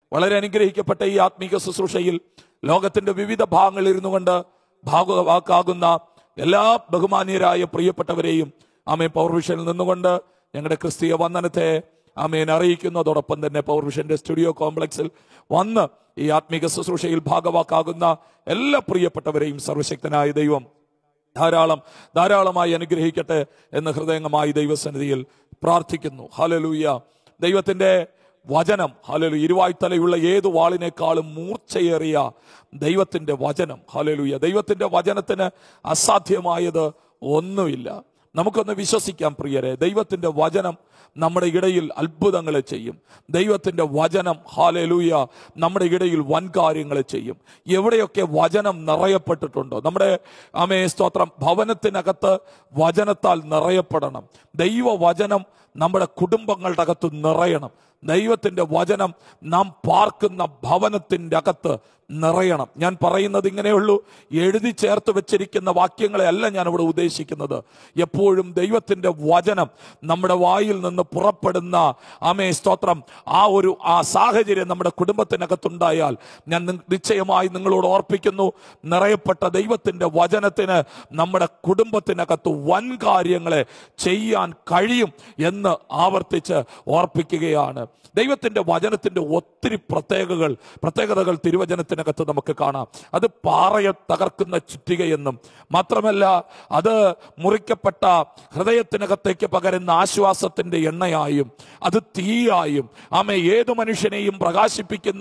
വളരെ അനുഗ്രഹിക്കപ്പെട്ട ഈ ആത്മീക ശുശ്രൂഷയിൽ ലോകത്തിന്റെ വിവിധ ഭാഗങ്ങളിൽ ഇരുന്നു കൊണ്ട് ഭാഗവാക്കാകുന്ന എല്ലാ ബഹുമാന്യരായ പ്രിയപ്പെട്ടവരെയും ആമേ പൗർവിഷനിൽ നിന്നുകൊണ്ട് ഞങ്ങളുടെ ക്രിസ്തീയ വന്ദനത്തെ ആമേൻ അറിയിക്കുന്നതോടൊപ്പം തന്നെ പൗർവിഷന്റെ സ്റ്റുഡിയോ കോംപ്ലക്സിൽ വന്ന് ഈ ആത്മീക ശുശ്രൂഷയിൽ ഭാഗവാക്കാകുന്ന എല്ലാ പ്രിയപ്പെട്ടവരെയും സർവശക്തനായ ദൈവം ധാരാളം ധാരാളമായി അനുഗ്രഹിക്കട്ടെ എന്ന് ഹൃദയംഗമായി ദൈവസന്നിധിയിൽ പ്രാർത്ഥിക്കുന്നു ഹലലൂയ ദൈവത്തിന്റെ വചനം ഹലലു ഇരുവായ്ത്തലയുള്ള ഏത് വാളിനേക്കാളും മൂർച്ചയേറിയ ദൈവത്തിന്റെ വചനം ഹലലൂയ ദൈവത്തിന്റെ വചനത്തിന് അസാധ്യമായത് ഒന്നുമില്ല നമുക്കൊന്ന് വിശ്വസിക്കാം പ്രിയരെ ദൈവത്തിന്റെ വചനം നമ്മുടെ ഇടയിൽ അത്ഭുതങ്ങളെ ചെയ്യും ദൈവത്തിന്റെ വചനം ഹാലലൂയ നമ്മുടെ ഇടയിൽ വൻകാര്യങ്ങളെ ചെയ്യും എവിടെയൊക്കെ വചനം നിറയപ്പെട്ടിട്ടുണ്ടോ നമ്മുടെ അമേ സ്തോത്രം ഭവനത്തിനകത്ത് വചനത്താൽ നിറയപ്പെടണം ദൈവവചനം നമ്മുടെ കുടുംബങ്ങളുടെ അകത്ത് നിറയണം ദൈവത്തിന്റെ വചനം നാം പാർക്കുന്ന ഭവനത്തിന്റെ അകത്ത് നിറയണം ഞാൻ പറയുന്നത് ഇങ്ങനെയുള്ളൂ എഴുതി ചേർത്ത് വെച്ചിരിക്കുന്ന വാക്യങ്ങളെ അല്ല ഞാൻ ഇവിടെ ഉദ്ദേശിക്കുന്നത് എപ്പോഴും ദൈവത്തിന്റെ വചനം നമ്മുടെ വായിൽ നിന്ന് പുറപ്പെടുന്ന ആമേ സ്തോത്രം ആ ഒരു ആ സാഹചര്യം നമ്മുടെ കുടുംബത്തിനകത്തുണ്ടായാൽ ഞാൻ നി- നിശ്ചയമായി നിങ്ങളോട് ഓർപ്പിക്കുന്നു നിറയപ്പെട്ട ദൈവത്തിന്റെ വചനത്തിന് നമ്മുടെ കുടുംബത്തിനകത്ത് വൻ കാര്യങ്ങളെ ചെയ്യാൻ കഴിയും എന്ന് ആവർത്തിച്ച് ഓർപ്പിക്കുകയാണ് ദൈവത്തിന്റെ വചനത്തിന്റെ ഒത്തിരി പ്രത്യേകകൾ പ്രത്യേകതകൾ തിരുവചനത്തിനകത്ത് നമുക്ക് കാണാം അത് പാറയെ തകർക്കുന്ന ചുറ്റികയെന്നും മാത്രമല്ല അത് മുറിക്കപ്പെട്ട ഹൃദയത്തിനകത്തേക്ക് പകരുന്ന ആശ്വാസത്തിന്റെ എണ്ണയായും അത് തീയായും ആമെ ഏതു മനുഷ്യനെയും പ്രകാശിപ്പിക്കുന്ന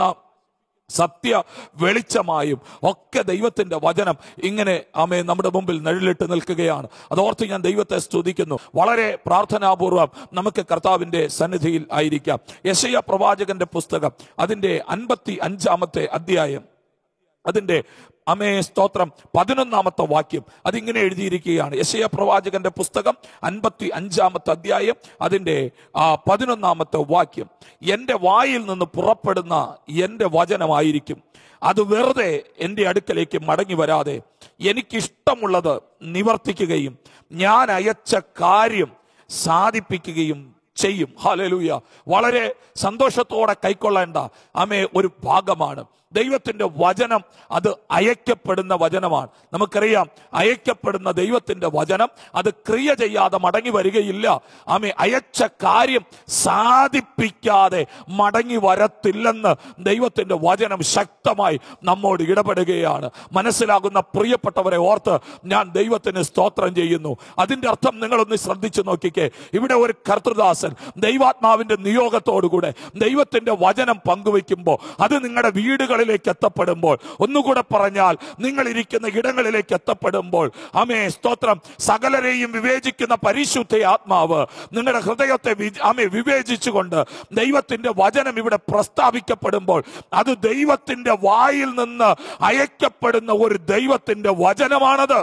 സത്യ വെളിച്ചമായും ഒക്കെ ദൈവത്തിന്റെ വചനം ഇങ്ങനെ ആമേ നമ്മുടെ മുമ്പിൽ നിഴലിട്ട് നിൽക്കുകയാണ് അതോർത്ത് ഞാൻ ദൈവത്തെ സ്തുതിക്കുന്നു വളരെ പ്രാർത്ഥനാപൂർവം നമുക്ക് കർത്താവിന്റെ സന്നിധിയിൽ ആയിരിക്കാം യശയ പ്രവാചകന്റെ പുസ്തകം അതിന്റെ അൻപത്തി അഞ്ചാമത്തെ അധ്യായം അതിന്റെ അമേ സ്തോത്രം പതിനൊന്നാമത്തെ വാക്യം അതിങ്ങനെ എഴുതിയിരിക്കുകയാണ് യശയ പ്രവാചകന്റെ പുസ്തകം അൻപത്തി അഞ്ചാമത്തെ അധ്യായം അതിന്റെ ആ പതിനൊന്നാമത്തെ വാക്യം എന്റെ വായിൽ നിന്ന് പുറപ്പെടുന്ന എന്റെ വചനമായിരിക്കും അത് വെറുതെ എന്റെ അടുക്കലേക്ക് മടങ്ങി വരാതെ എനിക്കിഷ്ടമുള്ളത് നിവർത്തിക്കുകയും ഞാൻ അയച്ച കാര്യം സാധിപ്പിക്കുകയും ചെയ്യും ഹാലലൂയ വളരെ സന്തോഷത്തോടെ കൈക്കൊള്ളേണ്ട അമേ ഒരു ഭാഗമാണ് ദൈവത്തിന്റെ വചനം അത് അയക്കപ്പെടുന്ന വചനമാണ് നമുക്കറിയാം അയക്കപ്പെടുന്ന ദൈവത്തിന്റെ വചനം അത് ക്രിയ ചെയ്യാതെ മടങ്ങി വരികയില്ല ആമേ അയച്ച കാര്യം സാധിപ്പിക്കാതെ മടങ്ങി വരത്തില്ലെന്ന് ദൈവത്തിന്റെ വചനം ശക്തമായി നമ്മോട് ഇടപെടുകയാണ് മനസ്സിലാകുന്ന പ്രിയപ്പെട്ടവരെ ഓർത്ത് ഞാൻ ദൈവത്തിന് സ്തോത്രം ചെയ്യുന്നു അതിന്റെ അർത്ഥം നിങ്ങളൊന്ന് ശ്രദ്ധിച്ചു നോക്കിക്കേ ഇവിടെ ഒരു കർത്തൃദാസൻ ദൈവാത്മാവിന്റെ നിയോഗത്തോടുകൂടെ ദൈവത്തിന്റെ വചനം പങ്കുവെക്കുമ്പോൾ അത് നിങ്ങളുടെ വീടുകളിലേക്ക് എത്തപ്പെടുമ്പോൾ ഒന്നുകൂടെ പറഞ്ഞാൽ നിങ്ങൾ ഇരിക്കുന്ന ഇടങ്ങളിലേക്ക് എത്തപ്പെടുമ്പോൾ അമേ സ്തോത്രം സകലരെയും വിവേചിക്കുന്ന പരിശുദ്ധ ആത്മാവ് നിങ്ങളുടെ ഹൃദയത്തെ വി- അമേ വിവേചിച്ചുകൊണ്ട് ദൈവത്തിന്റെ വചനം ഇവിടെ പ്രസ്താവിക്കപ്പെടുമ്പോൾ അത് ദൈവത്തിന്റെ വായിൽ നിന്ന് അയക്കപ്പെടുന്ന ഒരു ദൈവത്തിന്റെ വചനമാണത്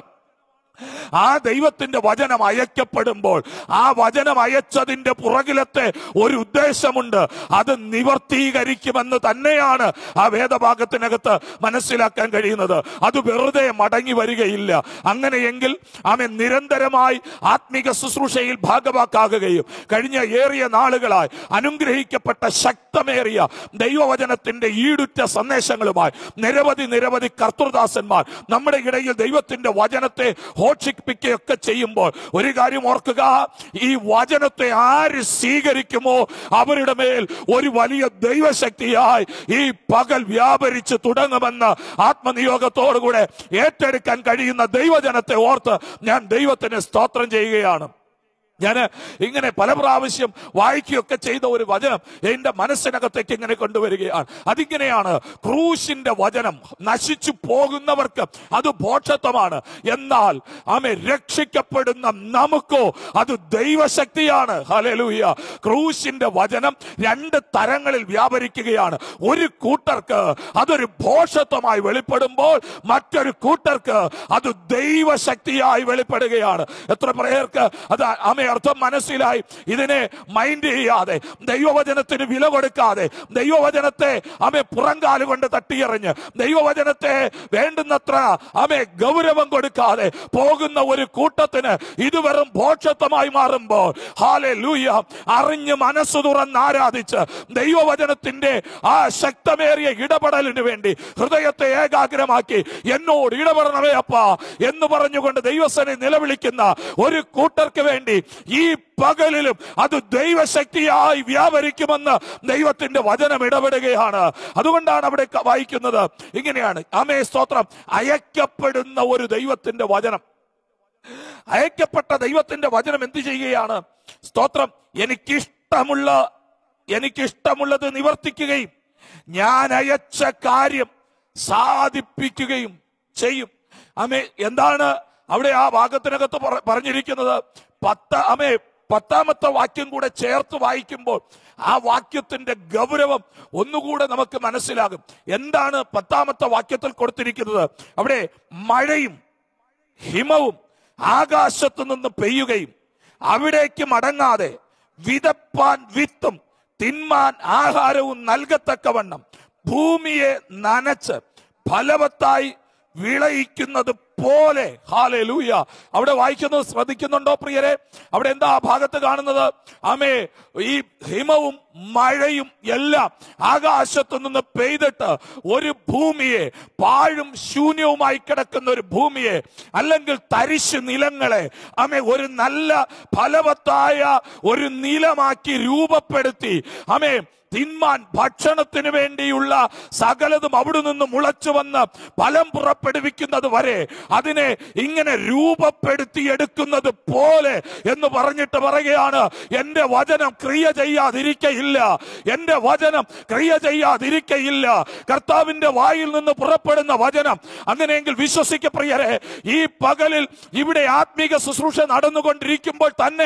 ആ ദൈവത്തിന്റെ വചനം അയക്കപ്പെടുമ്പോൾ ആ വചനം അയച്ചതിന്റെ പുറകിലത്തെ ഒരു ഉദ്ദേശമുണ്ട് അത് നിവർത്തീകരിക്കുമെന്ന് തന്നെയാണ് ആ വേദഭാഗത്തിനകത്ത് മനസ്സിലാക്കാൻ കഴിയുന്നത് അത് വെറുതെ മടങ്ങി വരികയില്ല അങ്ങനെയെങ്കിൽ അവൻ നിരന്തരമായി ആത്മീക ശുശ്രൂഷയിൽ ഭാഗവാക്കാകുകയും കഴിഞ്ഞ ഏറിയ നാളുകളായി അനുഗ്രഹിക്കപ്പെട്ട ശക്തമേറിയ ദൈവവചനത്തിന്റെ ഈടുറ്റ സന്ദേശങ്ങളുമായി നിരവധി നിരവധി കർത്തൃദാസന്മാർ നമ്മുടെ ഇടയിൽ ദൈവത്തിന്റെ വചനത്തെ ഘോഷിപ്പിക്കുകയൊക്കെ ചെയ്യുമ്പോൾ ഒരു കാര്യം ഓർക്കുക ഈ വചനത്തെ ആര് സ്വീകരിക്കുമോ അവരുടെ മേൽ ഒരു വലിയ ദൈവശക്തിയായി ഈ പകൽ വ്യാപരിച്ച് തുടങ്ങുമെന്ന് ആത്മനിയോഗത്തോടുകൂടെ ഏറ്റെടുക്കാൻ കഴിയുന്ന ദൈവജനത്തെ ഓർത്ത് ഞാൻ ദൈവത്തിന് സ്തോത്രം ചെയ്യുകയാണ് ഞാൻ ഇങ്ങനെ പല പ്രാവശ്യം വായിക്കുകയൊക്കെ ചെയ്ത ഒരു വചനം എന്റെ മനസ്സിനകത്തേക്ക് ഇങ്ങനെ കൊണ്ടുവരികയാണ് അതിങ്ങനെയാണ് ക്രൂശിന്റെ വചനം നശിച്ചു പോകുന്നവർക്ക് അത് ഭോക്ഷത്വമാണ് എന്നാൽ ആമെ രക്ഷിക്കപ്പെടുന്ന നമുക്കോ അത് ദൈവശക്തിയാണ് ഹലലൂയ ക്രൂശിന്റെ വചനം രണ്ട് തരങ്ങളിൽ വ്യാപരിക്കുകയാണ് ഒരു കൂട്ടർക്ക് അതൊരു ഭോഷത്വമായി വെളിപ്പെടുമ്പോൾ മറ്റൊരു കൂട്ടർക്ക് അത് ദൈവശക്തിയായി വെളിപ്പെടുകയാണ് എത്ര പേർക്ക് അത് ആമെ അർത്ഥം മനസ്സിലായി ഇതിനെ മൈൻഡ് ചെയ്യാതെ ദൈവവചനത്തിന് വില കൊടുക്കാതെ ദൈവവചനത്തെ അമെ പുറങ്കാല് കൊണ്ട് തട്ടിയെറിഞ്ഞ് ദൈവവചനത്തെ വേണ്ടുന്നത്ര അമെ ഗൗരവം കൊടുക്കാതെ പോകുന്ന ഒരു കൂട്ടത്തിന് ഇത് വെറും ഭോക്ഷത്വമായി മാറുമ്പോൾ ഹാലെ ലൂയ അറിഞ്ഞ് മനസ്സ് തുറന്ന് ആരാധിച്ച് ദൈവവചനത്തിന്റെ ആ ശക്തമേറിയ ഇടപെടലിന് വേണ്ടി ഹൃദയത്തെ ഏകാഗ്രമാക്കി എന്നോട് ഇടപെടണമേ അപ്പ എന്ന് പറഞ്ഞുകൊണ്ട് ദൈവസനെ നിലവിളിക്കുന്ന ഒരു കൂട്ടർക്ക് വേണ്ടി ഈ പകലിലും അത് ദൈവശക്തിയായി വ്യാപരിക്കുമെന്ന് ദൈവത്തിന്റെ വചനം ഇടപെടുകയാണ് അതുകൊണ്ടാണ് അവിടെ ക- വായിക്കുന്നത് ഇങ്ങനെയാണ് അമേ സ്തോത്രം അയക്കപ്പെടുന്ന ഒരു ദൈവത്തിന്റെ വചനം അയക്കപ്പെട്ട ദൈവത്തിന്റെ വചനം എന്ത് ചെയ്യുകയാണ് സ്തോത്രം എനിക്കിഷ്ടമുള്ള എനിക്കിഷ്ടമുള്ളത് നിവർത്തിക്കുകയും ഞാൻ അയച്ച കാര്യം സാധിപ്പിക്കുകയും ചെയ്യും അമേ എന്താണ് അവിടെ ആ ഭാഗത്തിനകത്ത് പറ- പറഞ്ഞിരിക്കുന്നത് പത്ത് അമേ പത്താമത്തെ വാക്യം കൂടെ ചേർത്ത് വായിക്കുമ്പോൾ ആ വാക്യത്തിന്റെ ഗൗരവം ഒന്നുകൂടെ നമുക്ക് മനസ്സിലാകും എന്താണ് പത്താമത്തെ വാക്യത്തിൽ കൊടുത്തിരിക്കുന്നത് അവിടെ മഴയും ഹിമവും ആകാശത്തു നിന്ന് പെയ്യുകയും അവിടേക്ക് മടങ്ങാതെ വിതപ്പാൻ വിത്തും തിന്മാൻ ആഹാരവും നൽകത്തക്കവണ്ണം ഭൂമിയെ നനച്ച് ഫലവത്തായി വിളയിക്കുന്നത് പോലെ ഹാലെ ലൂയ അവിടെ വായിക്കുന്നത് ശ്രദ്ധിക്കുന്നുണ്ടോ പ്രിയരെ അവിടെ എന്താ ആ ഭാഗത്ത് കാണുന്നത് ആമേ ഈ ഹിമവും മഴയും എല്ലാം ആകാശത്തു നിന്ന് പെയ്തിട്ട് ഒരു ഭൂമിയെ പാഴും ശൂന്യവുമായി കിടക്കുന്ന ഒരു ഭൂമിയെ അല്ലെങ്കിൽ തരിശ് നിലങ്ങളെ ആമേ ഒരു നല്ല ഫലവത്തായ ഒരു നിലമാക്കി രൂപപ്പെടുത്തി ആമേ തിന്മാൻ ഭക്ഷണത്തിന് വേണ്ടിയുള്ള സകലതും അവിടെ നിന്ന് മുളച്ചു വന്ന് ഫലം പുറപ്പെടുവിക്കുന്നത് വരെ അതിനെ ഇങ്ങനെ രൂപപ്പെടുത്തിയെടുക്കുന്നത് പോലെ എന്ന് പറഞ്ഞിട്ട് പറയുകയാണ് എന്റെ വചനം ക്രിയ ചെയ്യാതിരിക്കയില്ല എന്റെ വചനം ക്രിയ ചെയ്യാതിരിക്കയില്ല കർത്താവിന്റെ വായിൽ നിന്ന് പുറപ്പെടുന്ന വചനം അങ്ങനെയെങ്കിൽ വിശ്വസിക്കപ്രിയരെ ഈ പകലിൽ ഇവിടെ ആത്മീക ശുശ്രൂഷ നടന്നുകൊണ്ടിരിക്കുമ്പോൾ തന്നെ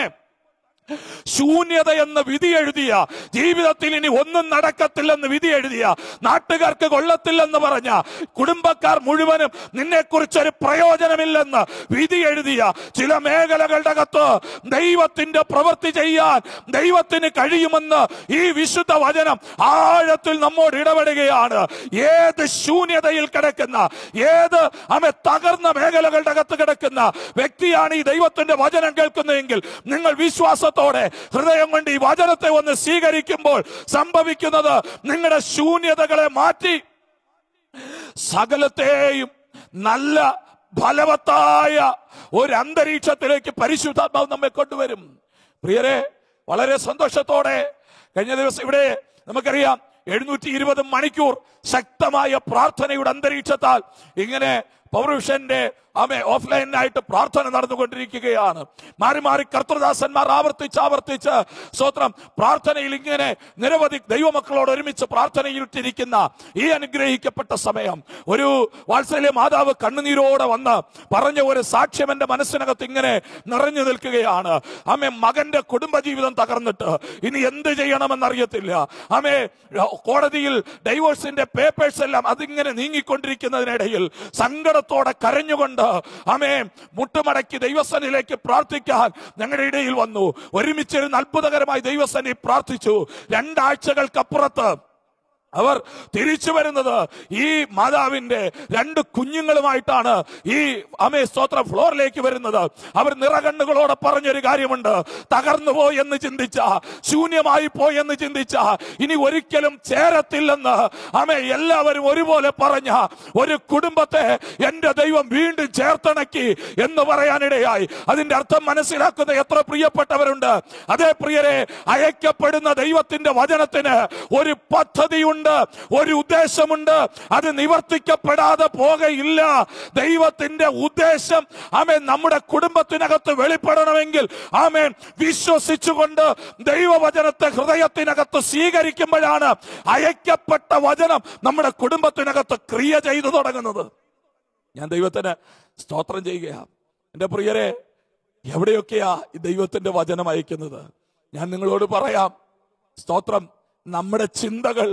ശൂന്യത എന്ന് വിധി എഴുതിയ ജീവിതത്തിൽ ഇനി ഒന്നും നടക്കത്തില്ലെന്ന് വിധി എഴുതിയ നാട്ടുകാർക്ക് കൊള്ളത്തില്ലെന്ന് പറഞ്ഞ കുടുംബക്കാർ മുഴുവനും നിന്നെ കുറിച്ചൊരു പ്രയോജനമില്ലെന്ന് വിധി എഴുതിയ ചില മേഖലകളുടെ അകത്ത് ദൈവത്തിന്റെ പ്രവൃത്തി ചെയ്യാൻ ദൈവത്തിന് കഴിയുമെന്ന് ഈ വിശുദ്ധ വചനം ആഴത്തിൽ നമ്മോട് ഇടപെടുകയാണ് ഏത് ശൂന്യതയിൽ കിടക്കുന്ന ഏത് അമെ തകർന്ന മേഖലകളുടെ അകത്ത് കിടക്കുന്ന വ്യക്തിയാണ് ഈ ദൈവത്തിന്റെ വചനം കേൾക്കുന്നതെങ്കിൽ നിങ്ങൾ വിശ്വാസത്തോടെ ഹൃദയം കൊണ്ട് ഈ വചനത്തെ ഒന്ന് സ്വീകരിക്കുമ്പോൾ സംഭവിക്കുന്നത് നിങ്ങളുടെ ശൂന്യതകളെ മാറ്റി സകലത്തെയും നല്ല ഫലവത്തായ ഒരു അന്തരീക്ഷത്തിലേക്ക് പരിശുദ്ധാത്മാവ് നമ്മെ കൊണ്ടുവരും പ്രിയരെ വളരെ സന്തോഷത്തോടെ കഴിഞ്ഞ ദിവസം ഇവിടെ നമുക്കറിയാം എഴുന്നൂറ്റി ഇരുപത് മണിക്കൂർ ശക്തമായ പ്രാർത്ഥനയുടെ അന്തരീക്ഷത്താൽ ഇങ്ങനെ പൗരുഷന്റെ ആമേ ഓഫ്ലൈനായിട്ട് പ്രാർത്ഥന നടന്നുകൊണ്ടിരിക്കുകയാണ് മാറി മാറി കർത്തൃദാസന്മാർ ആവർത്തിച്ച് ആവർത്തിച്ച് സ്വത്രം പ്രാർത്ഥനയിൽ ഇങ്ങനെ നിരവധി ദൈവമക്കളോട് ഒരുമിച്ച് പ്രാർത്ഥനയിൽ ഇട്ടിരിക്കുന്ന ഈ അനുഗ്രഹിക്കപ്പെട്ട സമയം ഒരു വാത്സല്യ മാതാവ് കണ്ണുനീരോടെ വന്ന് പറഞ്ഞ ഒരു സാക്ഷ്യം എന്റെ മനസ്സിനകത്ത് ഇങ്ങനെ നിറഞ്ഞു നിൽക്കുകയാണ് ആമേ മകന്റെ കുടുംബജീവിതം തകർന്നിട്ട് ഇനി എന്ത് ചെയ്യണമെന്നറിയത്തില്ല ആമേ കോടതിയിൽ ഡൈവോഴ്സിന്റെ പേപ്പേഴ്സ് എല്ലാം അതിങ്ങനെ നീങ്ങിക്കൊണ്ടിരിക്കുന്നതിനിടയിൽ സങ്കടത്തോടെ കരഞ്ഞുകൊണ്ട് ആമേ മുട്ടുമടക്കി ദൈവസനിലേക്ക് പ്രാർത്ഥിക്കാൻ ഞങ്ങളുടെ ഇടയിൽ വന്നു ഒരുമിച്ചിരുന്ന് അത്ഭുതകരമായി ദൈവസനി പ്രാർത്ഥിച്ചു രണ്ടാഴ്ചകൾക്കപ്പുറത്ത് അവർ തിരിച്ചു വരുന്നത് ഈ മാതാവിന്റെ രണ്ട് കുഞ്ഞുങ്ങളുമായിട്ടാണ് ഈ അമേ സ്തോത്ര ഫ്ലോറിലേക്ക് വരുന്നത് അവർ നിറകണ്ണുകളോടെ പറഞ്ഞൊരു കാര്യമുണ്ട് തകർന്നു പോയി എന്ന് ചിന്തിച്ച ശൂന്യമായി പോയി എന്ന് ചിന്തിച്ച ഇനി ഒരിക്കലും ചേരത്തില്ലെന്ന് അമേ എല്ലാവരും ഒരുപോലെ പറഞ്ഞ ഒരു കുടുംബത്തെ എന്റെ ദൈവം വീണ്ടും ചേർത്തിണക്കി എന്ന് പറയാനിടയായി അതിന്റെ അർത്ഥം മനസ്സിലാക്കുന്ന എത്ര പ്രിയപ്പെട്ടവരുണ്ട് അതേ പ്രിയരെ അയക്കപ്പെടുന്ന ദൈവത്തിന്റെ വചനത്തിന് ഒരു പദ്ധതിയുണ്ട് ഒരു ഉദ്ദേശമുണ്ട് അത് നിവർത്തിക്കപ്പെടാതെ പോകയില്ല ദൈവത്തിന്റെ ഉദ്ദേശം ആമേൻ നമ്മുടെ കുടുംബത്തിനകത്ത് വെളിപ്പെടണമെങ്കിൽ ആമേൻ വിശ്വസിച്ചുകൊണ്ട് ദൈവവചനത്തെ ഹൃദയത്തിനകത്ത് സ്വീകരിക്കുമ്പോഴാണ് അയക്കപ്പെട്ട വചനം നമ്മുടെ കുടുംബത്തിനകത്ത് ക്രിയ ചെയ്തു തുടങ്ങുന്നത് ഞാൻ ദൈവത്തിന് സ്തോത്രം ചെയ്യുകയാണ് എന്റെ പ്രിയരെ എവിടെയൊക്കെയാ ഈ ദൈവത്തിന്റെ വചനം അയക്കുന്നത് ഞാൻ നിങ്ങളോട് പറയാം സ്തോത്രം നമ്മുടെ ചിന്തകൾ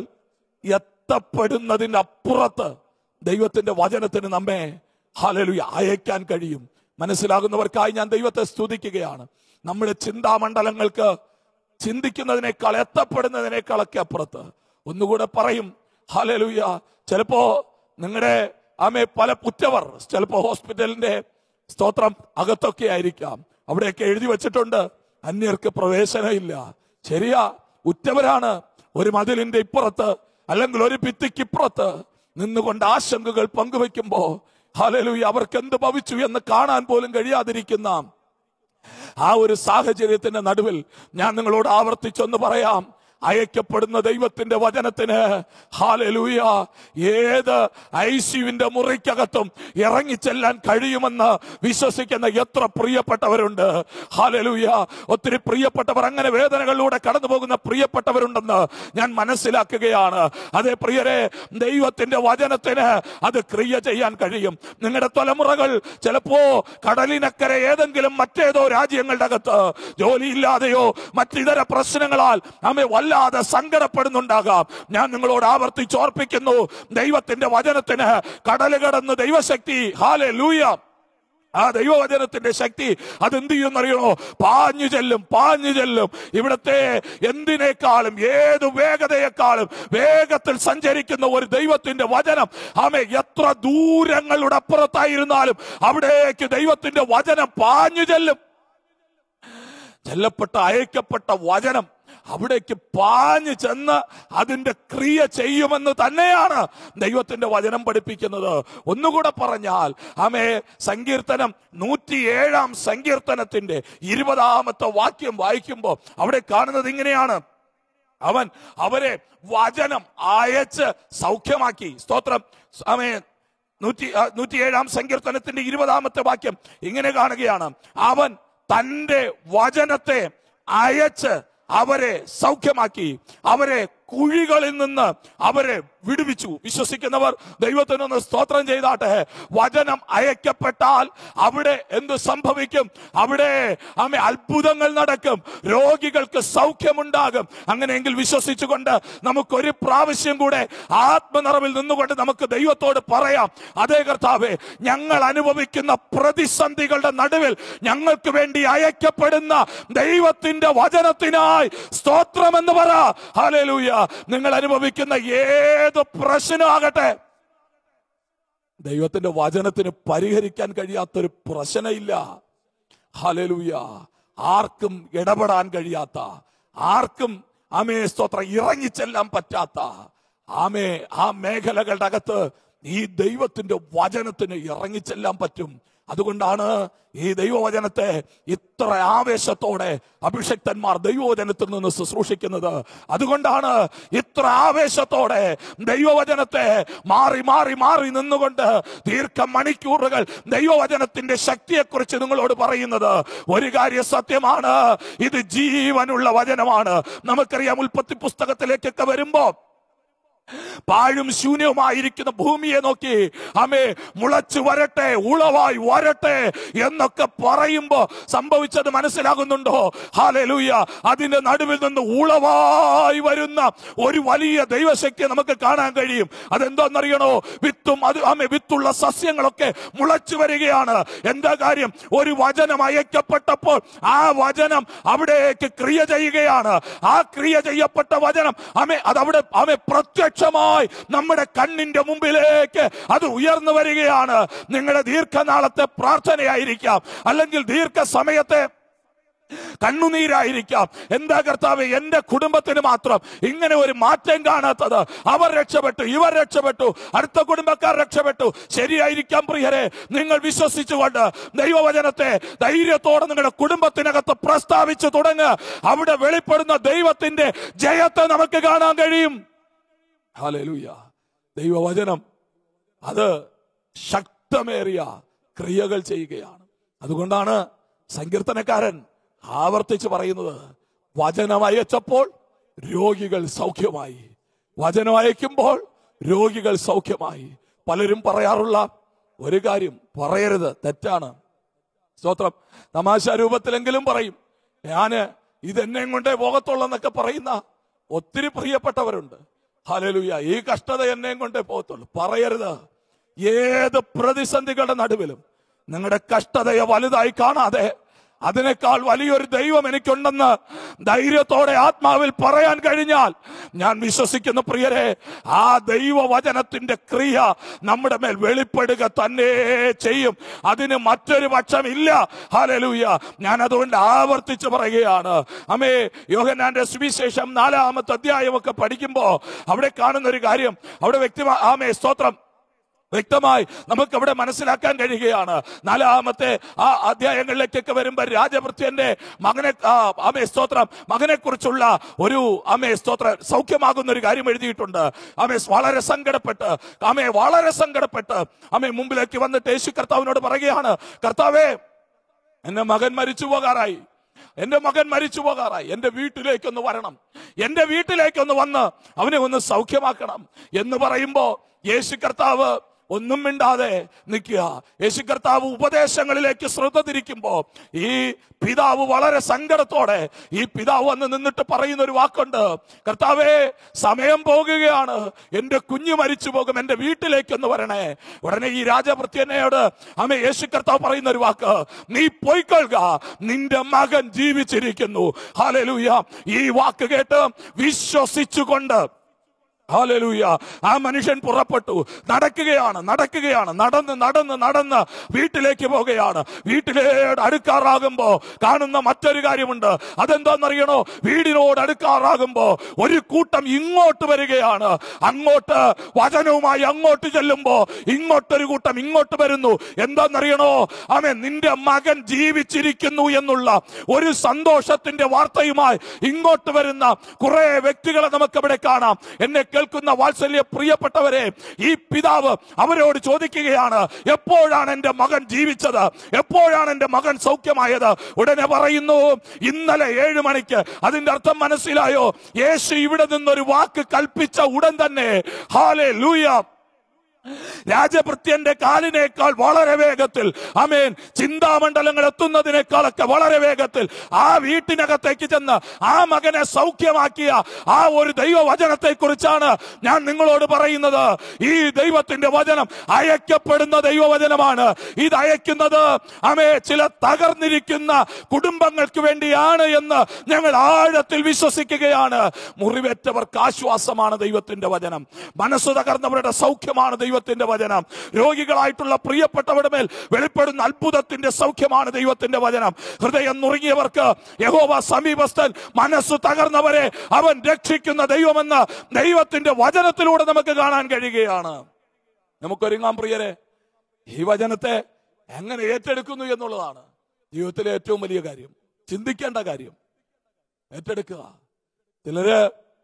എത്തപ്പെടുന്നതിന് അപ്പുറത്ത് ദൈവത്തിന്റെ വചനത്തിന് നമ്മെ ഹലലു അയക്കാൻ കഴിയും മനസ്സിലാകുന്നവർക്കായി ഞാൻ ദൈവത്തെ സ്തുതിക്കുകയാണ് നമ്മുടെ ചിന്താമണ്ഡലങ്ങൾക്ക് ചിന്തിക്കുന്നതിനേക്കാൾ എത്തപ്പെടുന്നതിനേക്കാളൊക്കെ അപ്പുറത്ത് ഒന്നുകൂടെ പറയും ഹലലുയ ചിലപ്പോ നിങ്ങളുടെ ആമെ പല പുറ്റവർ ചിലപ്പോ ഹോസ്പിറ്റലിന്റെ സ്തോത്രം അകത്തൊക്കെ ആയിരിക്കാം അവിടെയൊക്കെ എഴുതി വെച്ചിട്ടുണ്ട് അന്യർക്ക് പ്രവേശനമില്ല ശരിയാ ഉറ്റവരാണ് ഒരു മതിലിന്റെ ഇപ്പുറത്ത് അല്ലെങ്കിൽ ഒരു ഭിത്തിക്കിപ്പുറത്ത് നിന്നുകൊണ്ട് ആശങ്കകൾ പങ്കുവെക്കുമ്പോ ഹലലുയ അവർക്ക് എന്ത് ഭവിച്ചു എന്ന് കാണാൻ പോലും കഴിയാതിരിക്കുന്ന ആ ഒരു സാഹചര്യത്തിന്റെ നടുവിൽ ഞാൻ നിങ്ങളോട് ആവർത്തിച്ചൊന്ന് പറയാം അയക്കപ്പെടുന്ന ദൈവത്തിന്റെ വചനത്തിന് ഹാലലൂയ ഏത് ഐസിയുവിന്റെ മുറിക്കകത്തും ഇറങ്ങിച്ചെല്ലാൻ കഴിയുമെന്ന് വിശ്വസിക്കുന്ന എത്ര പ്രിയപ്പെട്ടവരുണ്ട് ഹാലലൂയ ഒത്തിരി പ്രിയപ്പെട്ടവർ അങ്ങനെ വേദനകളിലൂടെ കടന്നു പോകുന്ന പ്രിയപ്പെട്ടവരുണ്ടെന്ന് ഞാൻ മനസ്സിലാക്കുകയാണ് അതേ പ്രിയരെ ദൈവത്തിന്റെ വചനത്തിന് അത് ക്രിയ ചെയ്യാൻ കഴിയും നിങ്ങളുടെ തലമുറകൾ ചിലപ്പോ കടലിനക്കരെ ഏതെങ്കിലും മറ്റേതോ രാജ്യങ്ങളുടെ അകത്ത് ജോലിയില്ലാതെയോ മറ്റിതര പ്രശ്നങ്ങളാൽ നമ്മെ വല്ലാതെ സങ്കടപ്പെടുന്നുണ്ടാകാം ഞാൻ നിങ്ങളോട് ആവർത്തിച്ച് ഓർപ്പിക്കുന്നു ദൈവത്തിന്റെ വചനത്തിന് കടല് കടന്ന് ദൈവശക്തി ഹാലെ ലൂയ ആ ദൈവവചനത്തിന്റെ ശക്തി അതെന്ത് ചെയ്യുമെന്നറിയണോ പാഞ്ഞു ചെല്ലും പാഞ്ഞു ചെല്ലും ഇവിടത്തെ എന്തിനേക്കാളും ഏത് വേഗതയെക്കാളും വേഗത്തിൽ സഞ്ചരിക്കുന്ന ഒരു ദൈവത്തിന്റെ വചനം ആമെ എത്ര ദൂരങ്ങളുടെ അപ്പുറത്തായിരുന്നാലും അവിടേക്ക് ദൈവത്തിന്റെ വചനം പാഞ്ഞു ചെല്ലും ചെല്ലപ്പെട്ട അയക്കപ്പെട്ട വചനം അവിടേക്ക് പാഞ്ഞു ചെന്ന് അതിന്റെ ക്രിയ ചെയ്യുമെന്ന് തന്നെയാണ് ദൈവത്തിന്റെ വചനം പഠിപ്പിക്കുന്നത് ഒന്നുകൂടെ പറഞ്ഞാൽ ആമേ സങ്കീർത്തനം നൂറ്റിയേഴാം സങ്കീർത്തനത്തിന്റെ ഇരുപതാമത്തെ വാക്യം വായിക്കുമ്പോൾ അവിടെ കാണുന്നത് ഇങ്ങനെയാണ് അവൻ അവരെ വചനം അയച്ച് സൗഖ്യമാക്കി സ്തോത്രം ആമേ നൂറ്റി ആ, നൂറ്റിയേഴാം സങ്കീർത്തനത്തിന്റെ ഇരുപതാമത്തെ വാക്യം ഇങ്ങനെ കാണുകയാണ് അവൻ തന്റെ വചനത്തെ അയച്ച് അവരെ സൗഖ്യമാക്കി അവരെ കുഴികളിൽ നിന്ന് അവരെ വിടുവിച്ചു വിശ്വസിക്കുന്നവർ ദൈവത്തിനൊന്ന് സ്തോത്രം ചെയ്താട്ടെ വചനം അയക്കപ്പെട്ടാൽ അവിടെ എന്ത് സംഭവിക്കും അവിടെ ആമെ അത്ഭുതങ്ങൾ നടക്കും രോഗികൾക്ക് സൗഖ്യമുണ്ടാകും അങ്ങനെയെങ്കിൽ വിശ്വസിച്ചുകൊണ്ട് നമുക്കൊരു പ്രാവശ്യം കൂടെ ആത്മനിറവിൽ നിന്നുകൊണ്ട് നമുക്ക് ദൈവത്തോട് പറയാം അതേ കർത്താവേ ഞങ്ങൾ അനുഭവിക്കുന്ന പ്രതിസന്ധികളുടെ നടുവിൽ ഞങ്ങൾക്ക് വേണ്ടി അയക്കപ്പെടുന്ന ദൈവത്തിന്റെ വചനത്തിനായി സ്തോത്രമെന്ന് പറ ഹാലേലൂയ നിങ്ങൾ അനുഭവിക്കുന്ന ഏത് പ്രശ്നമാകട്ടെ ദൈവത്തിന്റെ വചനത്തിന് പരിഹരിക്കാൻ കഴിയാത്തൊരു പ്രശ്നമില്ല ഹലലൂയ ആർക്കും ഇടപെടാൻ കഴിയാത്ത ആർക്കും ആമേ സ്തോത്രം ഇറങ്ങിച്ചെല്ലാൻ പറ്റാത്ത ആമേ ആ മേഖലകളുടെ അകത്ത് ഈ ദൈവത്തിന്റെ വചനത്തിന് ഇറങ്ങിച്ചെല്ലാൻ പറ്റും അതുകൊണ്ടാണ് ഈ ദൈവവചനത്തെ ഇത്ര ആവേശത്തോടെ അഭിഷക്തന്മാർ ദൈവവചനത്തിൽ നിന്ന് ശുശ്രൂഷിക്കുന്നത് അതുകൊണ്ടാണ് ഇത്ര ആവേശത്തോടെ ദൈവവചനത്തെ മാറി മാറി മാറി നിന്നുകൊണ്ട് ദീർഘ മണിക്കൂറുകൾ ദൈവവചനത്തിന്റെ ശക്തിയെക്കുറിച്ച് നിങ്ങളോട് പറയുന്നത് ഒരു കാര്യം സത്യമാണ് ഇത് ജീവനുള്ള വചനമാണ് നമുക്കറിയാം ഉൽപ്പത്തി പുസ്തകത്തിലേക്കൊക്കെ വരുമ്പോ പാഴും ശൂന്യവുമായിരിക്കുന്ന ഭൂമിയെ നോക്കി അമേ മുളച്ചു വരട്ടെ ഉളവായി വരട്ടെ എന്നൊക്കെ പറയുമ്പോ സംഭവിച്ചത് മനസ്സിലാകുന്നുണ്ടോ ഹാലലൂയ അതിന്റെ നടുവിൽ നിന്ന് ഉളവായി വരുന്ന ഒരു വലിയ ദൈവശക്തി നമുക്ക് കാണാൻ കഴിയും അതെന്തോന്നറിയണോ വിത്തും അത് ആമേ വിത്തുള്ള സസ്യങ്ങളൊക്കെ മുളച്ചു വരികയാണ് എന്താ കാര്യം ഒരു വചനം അയക്കപ്പെട്ടപ്പോൾ ആ വചനം അവിടേക്ക് ക്രിയ ചെയ്യുകയാണ് ആ ക്രിയ ചെയ്യപ്പെട്ട വചനം ആമേ അത് അവിടെ ആമേ പ്രത്യക്ഷമായി നമ്മുടെ കണ്ണിന്റെ മുമ്പിലേക്ക് അത് ഉയർന്നു വരികയാണ് നിങ്ങളുടെ ദീർഘനാളത്തെ പ്രാർത്ഥനയായിരിക്കാം അല്ലെങ്കിൽ ദീർഘസമയത്തെ കണ്ണുനീരായിരിക്കാം എന്താ കർത്താവ് എന്റെ കുടുംബത്തിന് മാത്രം ഇങ്ങനെ ഒരു മാറ്റം കാണാത്തത് അവർ രക്ഷപ്പെട്ടു ഇവർ രക്ഷപ്പെട്ടു അടുത്ത കുടുംബക്കാർ രക്ഷപ്പെട്ടു ശരിയായിരിക്കാം പ്രിയരെ നിങ്ങൾ വിശ്വസിച്ചുകൊണ്ട് ദൈവവചനത്തെ ധൈര്യത്തോടെ നിങ്ങളുടെ കുടുംബത്തിനകത്ത് പ്രസ്താവിച്ചു തുടങ്ങുക അവിടെ വെളിപ്പെടുന്ന ദൈവത്തിന്റെ ജയത്തെ നമുക്ക് കാണാൻ കഴിയും ഹല്ലേലൂയ ദൈവവചനം അത് ശക്തമേറിയ ക്രിയകൾ ചെയ്യുകയാണ് അതുകൊണ്ടാണ് സങ്കീർത്തനക്കാരൻ ആവർത്തിച്ച് പറയുന്നത് വചനം അയച്ചപ്പോൾ രോഗികൾ സൗഖ്യമായി വചനം അയക്കുമ്പോൾ രോഗികൾ സൗഖ്യമായി പലരും പറയാറുള്ള ഒരു കാര്യം പറയരുത് തെറ്റാണ് സ്തോത്രം തമാശ രൂപത്തിലെങ്കിലും പറയും ഞാന് ഇതെന്നെ കൊണ്ടേ പോകത്തുള്ളൂ എന്നൊക്കെ പറയുന്ന ഒത്തിരി പ്രിയപ്പെട്ടവരുണ്ട് ഹലലുയ ഈ കഷ്ടത എന്നെയും കൊണ്ടേ പോകത്തുള്ളൂ പറയരുത് ഏത് പ്രതിസന്ധികളുടെ നടുവിലും നിങ്ങളുടെ കഷ്ടതയെ വലുതായി കാണാതെ അതിനേക്കാൾ വലിയൊരു ദൈവം എനിക്കുണ്ടെന്ന് ധൈര്യത്തോടെ ആത്മാവിൽ പറയാൻ കഴിഞ്ഞാൽ ഞാൻ വിശ്വസിക്കുന്ന പ്രിയരെ ആ ദൈവവചനത്തിന്റെ ക്രിയ നമ്മുടെ മേൽ വെളിപ്പെടുക തന്നെ ചെയ്യും അതിന് മറ്റൊരു പക്ഷമില്ല ഹാലലൂയ ഞാൻ അതുകൊണ്ട് ആവർത്തിച്ച് പറയുകയാണ് അമേ യോഹനാന്റെ സുവിശേഷം നാലാമത്തെ അധ്യായമൊക്കെ പഠിക്കുമ്പോ അവിടെ കാണുന്ന ഒരു കാര്യം അവിടെ വ്യക്തി ആമേ സ്തോത്രം വ്യക്തമായി നമുക്ക് അവിടെ മനസ്സിലാക്കാൻ കഴിയുകയാണ് നാലാമത്തെ ആ അധ്യായങ്ങളിലേക്കൊക്കെ വരുമ്പോൾ രാജഭൃത്യന്റെ മകനെ ആ, ആമേ സ്തോത്രം മകനെ കുറിച്ചുള്ള ഒരു ആമേ സ്തോത്ര സൗഖ്യമാകുന്ന ഒരു കാര്യം എഴുതിയിട്ടുണ്ട് ആമേ വളരെ സങ്കടപ്പെട്ട് ആമേ വളരെ സങ്കടപ്പെട്ട് ആമേ മുമ്പിലേക്ക് വന്നിട്ട് യേശു കർത്താവിനോട് പറയുകയാണ് കർത്താവേ എന്റെ മകൻ മരിച്ചു പോകാറായി എന്റെ മകൻ മരിച്ചു പോകാറായി എന്റെ വീട്ടിലേക്കൊന്ന് വരണം എന്റെ വീട്ടിലേക്കൊന്ന് വന്ന് അവനെ ഒന്ന് സൗഖ്യമാക്കണം എന്ന് പറയുമ്പോ യേശു കർത്താവ് ഒന്നും മിണ്ടാതെ നിൽക്കുക യേശു കർത്താവ് ഉപദേശങ്ങളിലേക്ക് ശ്രദ്ധ തിരിക്കുമ്പോ ഈ പിതാവ് വളരെ സങ്കടത്തോടെ ഈ പിതാവ് വന്ന് നിന്നിട്ട് പറയുന്ന ഒരു വാക്കുണ്ട് കർത്താവേ സമയം പോകുകയാണ് എന്റെ കുഞ്ഞു മരിച്ചു പോകും എന്റെ വീട്ടിലേക്കൊന്ന് വരണേ ഉടനെ ഈ രാജഭൃത്യനയോട് അമ്മ യേശു കർത്താവ് പറയുന്ന ഒരു വാക്ക് നീ പോയിക്കൊള്ളുക നിന്റെ മകൻ ജീവിച്ചിരിക്കുന്നു ഹാലലൂയ ഈ വാക്ക് കേട്ട് വിശ്വസിച്ചുകൊണ്ട് ഹാലലൂയ ആ മനുഷ്യൻ പുറപ്പെട്ടു നടക്കുകയാണ് നടക്കുകയാണ് നടന്ന് നടന്ന് നടന്ന് വീട്ടിലേക്ക് പോകുകയാണ് വീട്ടിലേട് അടുക്കാറാകുമ്പോ കാണുന്ന മറ്റൊരു കാര്യമുണ്ട് അതെന്താണെന്നറിയണോ വീടിനോട് അടുക്കാറാകുമ്പോ ഒരു കൂട്ടം ഇങ്ങോട്ട് വരികയാണ് അങ്ങോട്ട് വചനവുമായി അങ്ങോട്ട് ചെല്ലുമ്പോ ഇങ്ങോട്ടൊരു കൂട്ടം ഇങ്ങോട്ട് വരുന്നു എന്താണെന്നറിയണോ അവൻ നിന്റെ മകൻ ജീവിച്ചിരിക്കുന്നു എന്നുള്ള ഒരു സന്തോഷത്തിന്റെ വാർത്തയുമായി ഇങ്ങോട്ട് വരുന്ന കുറെ വ്യക്തികളെ നമുക്ക് അവിടെ കാണാം എന്നെ കേൾക്കുന്ന വാത്സല്യ പ്രിയപ്പെട്ടവരെ ഈ പിതാവ് അവരോട് ചോദിക്കുകയാണ് എപ്പോഴാണ് എന്റെ മകൻ ജീവിച്ചത് എപ്പോഴാണ് എന്റെ മകൻ സൗഖ്യമായത് ഉടനെ പറയുന്നു ഇന്നലെ ഏഴ് മണിക്ക് അതിന്റെ അർത്ഥം മനസ്സിലായോ യേശു ഇവിടെ നിന്നൊരു വാക്ക് കൽപ്പിച്ച ഉടൻ തന്നെ ഹാലേ ലൂയ രാജഭൃത്യന്റെ കാലിനേക്കാൾ വളരെ വേഗത്തിൽ അമേൻ ചിന്താമണ്ഡലങ്ങൾ എത്തുന്നതിനേക്കാളൊക്കെ വളരെ വേഗത്തിൽ ആ വീട്ടിനകത്തേക്ക് ചെന്ന് ആ മകനെ സൗഖ്യമാക്കിയ ആ ഒരു ദൈവവചനത്തെ കുറിച്ചാണ് ഞാൻ നിങ്ങളോട് പറയുന്നത് ഈ ദൈവത്തിന്റെ വചനം അയക്കപ്പെടുന്ന ദൈവവചനമാണ് ഇത് അയക്കുന്നത് അമേ ചില തകർന്നിരിക്കുന്ന കുടുംബങ്ങൾക്ക് വേണ്ടിയാണ് എന്ന് ഞങ്ങൾ ആഴത്തിൽ വിശ്വസിക്കുകയാണ് മുറിവേറ്റവർക്ക് ആശ്വാസമാണ് ദൈവത്തിന്റെ വചനം മനസ്സ് തകർന്നവരുടെ സൗഖ്യമാണ് ദൈവത്തിന്റെ വചനം രോഗികളായിട്ടുള്ള പ്രിയപ്പെട്ടവരുടെ മേൽ വെളിപ്പെടുന്ന അത്ഭുതത്തിന്റെ സൗഖ്യമാണ് ദൈവത്തിന്റെ വചനം ഹൃദയം നുറുങ്ങിയവർക്ക് യഹോവ സമീപസ്ഥൻ മനസ്സ് തകർന്നവരെ അവൻ രക്ഷിക്കുന്ന ദൈവമെന്ന് ദൈവത്തിന്റെ വചനത്തിലൂടെ നമുക്ക് കാണാൻ കഴിയുകയാണ് നമുക്കൊരുങ്ങാം പ്രിയരെ ഈ വചനത്തെ എങ്ങനെ ഏറ്റെടുക്കുന്നു എന്നുള്ളതാണ് ജീവിതത്തിലെ ഏറ്റവും വലിയ കാര്യം ചിന്തിക്കേണ്ട കാര്യം ഏറ്റെടുക്കുക ചിലര്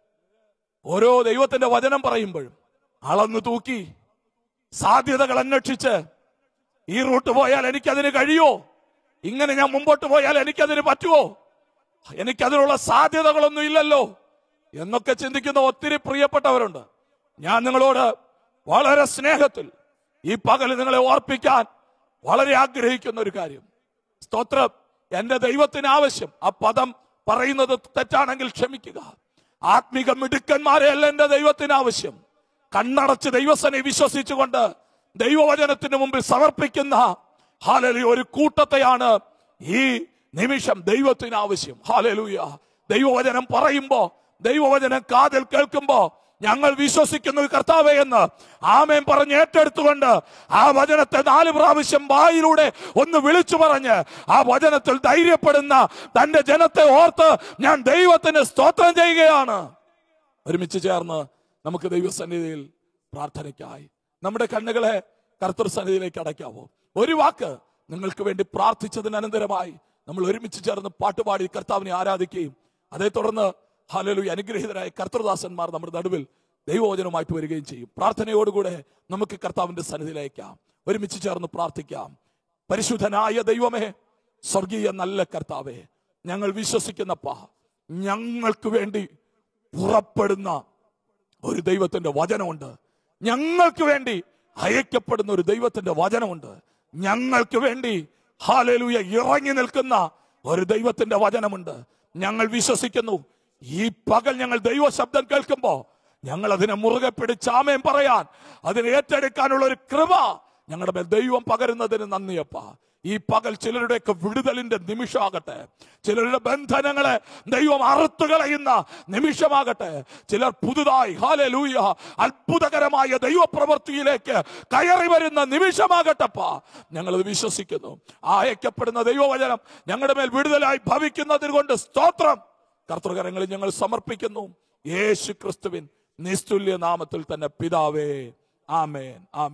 ഓരോ ദൈവത്തിന്റെ വചനം പറയുമ്പോഴും അളന്നു തൂക്കി സാധ്യതകൾ അന്വേഷിച്ച് ഈ റൂട്ട് പോയാൽ എനിക്കതിന് കഴിയോ ഇങ്ങനെ ഞാൻ മുമ്പോട്ട് പോയാൽ എനിക്കതിന് പറ്റുമോ എനിക്കതിനുള്ള സാധ്യതകളൊന്നും ഇല്ലല്ലോ എന്നൊക്കെ ചിന്തിക്കുന്ന ഒത്തിരി പ്രിയപ്പെട്ടവരുണ്ട് ഞാൻ നിങ്ങളോട് വളരെ സ്നേഹത്തിൽ ഈ പകൽ നിങ്ങളെ ഓർപ്പിക്കാൻ വളരെ ആഗ്രഹിക്കുന്ന ഒരു കാര്യം സ്തോത്രം എന്റെ ദൈവത്തിന് ആവശ്യം ആ പദം പറയുന്നത് തെറ്റാണെങ്കിൽ ക്ഷമിക്കുക ആത്മിക മിടുക്കന്മാരെ അല്ല എന്റെ ദൈവത്തിന് ആവശ്യം കണ്ണടച്ച് ദൈവസനെ വിശ്വസിച്ചുകൊണ്ട് ദൈവവചനത്തിന് മുമ്പിൽ സമർപ്പിക്കുന്ന ഹാലലി ഒരു കൂട്ടത്തെയാണ് ഈ നിമിഷം ദൈവത്തിന് ആവശ്യം ഹാലലൂയ ദൈവവചനം പറയുമ്പോ ദൈവവചനം കാതിൽ കേൾക്കുമ്പോ ഞങ്ങൾ വിശ്വസിക്കുന്നു കർത്താവേ എന്ന് ആമേൻ പറഞ്ഞ് ഏറ്റെടുത്തുകൊണ്ട് ആ വചനത്തെ നാല് പ്രാവശ്യം വായിലൂടെ ഒന്ന് വിളിച്ചു പറഞ്ഞ് ആ വചനത്തിൽ ധൈര്യപ്പെടുന്ന തന്റെ ജനത്തെ ഓർത്ത് ഞാൻ ദൈവത്തിന് സ്തോത്രം ചെയ്യുകയാണ് ഒരുമിച്ച് ചേർന്ന് നമുക്ക് ദൈവസന്നിധിയിൽ പ്രാർത്ഥനയ്ക്കായി നമ്മുടെ കണ്ണുകളെ കർത്തൃ സന്നിധിയിലേക്ക് അടയ്ക്കാവോ ഒരു വാക്ക് നിങ്ങൾക്ക് വേണ്ടി പ്രാർത്ഥിച്ചതിന് അനന്തരമായി നമ്മൾ ഒരുമിച്ച് ചേർന്ന് പാട്ടുപാടി കർത്താവിനെ ആരാധിക്കുകയും അതേ തുടർന്ന് ഹലലു അനുഗ്രഹീതരായ കർത്തൃദാസന്മാർ നമ്മുടെ നടുവിൽ ദൈവവചനമായിട്ട് വരികയും ചെയ്യും പ്രാർത്ഥനയോടുകൂടെ നമുക്ക് കർത്താവിന്റെ സന്നിധിയിലേക്കാം ഒരുമിച്ച് ചേർന്ന് പ്രാർത്ഥിക്കാം പരിശുദ്ധനായ ദൈവമേ സ്വർഗീയ നല്ല കർത്താവേ ഞങ്ങൾ വിശ്വസിക്കുന്നപ്പ ഞങ്ങൾക്ക് വേണ്ടി പുറപ്പെടുന്ന ഒരു ദൈവത്തിന്റെ വചനമുണ്ട് ഞങ്ങൾക്ക് വേണ്ടി അയക്കപ്പെടുന്ന ഒരു ദൈവത്തിന്റെ വചനമുണ്ട് ഞങ്ങൾക്ക് വേണ്ടി ഹാലലൂയ ഇറങ്ങി നിൽക്കുന്ന ഒരു ദൈവത്തിന്റെ വചനമുണ്ട് ഞങ്ങൾ വിശ്വസിക്കുന്നു ഈ പകൽ ഞങ്ങൾ ദൈവ ശബ്ദം കേൾക്കുമ്പോ ഞങ്ങൾ അതിനെ മുറുകെ പിടിച്ചാമയം പറയാൻ അതിനെ ഏറ്റെടുക്കാനുള്ള ഒരു കൃപ ഞങ്ങളുടെ മേൽ ദൈവം പകരുന്നതിന് നന്ദിയപ്പ ഈ പകൽ ചിലരുടെയൊക്കെ വിടുതലിന്റെ നിമിഷമാകട്ടെ ചിലരുടെ ബന്ധനങ്ങളെ ദൈവം അറുത്തു കളയുന്ന നിമിഷമാകട്ടെ ചിലർ പുതുതായി ഹാലലൂയ അത്ഭുതകരമായ ദൈവപ്രവൃത്തിയിലേക്ക് കയറി വരുന്ന നിമിഷമാകട്ടപ്പാ ഞങ്ങളത് വിശ്വസിക്കുന്നു ആ അയക്കപ്പെടുന്ന ദൈവവചനം ഞങ്ങളുടെ മേൽ വിടുതലായി ഭവിക്കുന്നതിന് കൊണ്ട് സ്തോത്രം കർത്തൃകരങ്ങളിൽ ഞങ്ങൾ സമർപ്പിക്കുന്നു യേശു ക്രിസ്തുവിൻ നിസ്തുല്യ നാമത്തിൽ തന്നെ പിതാവേ ആമേൻ ആമേൻ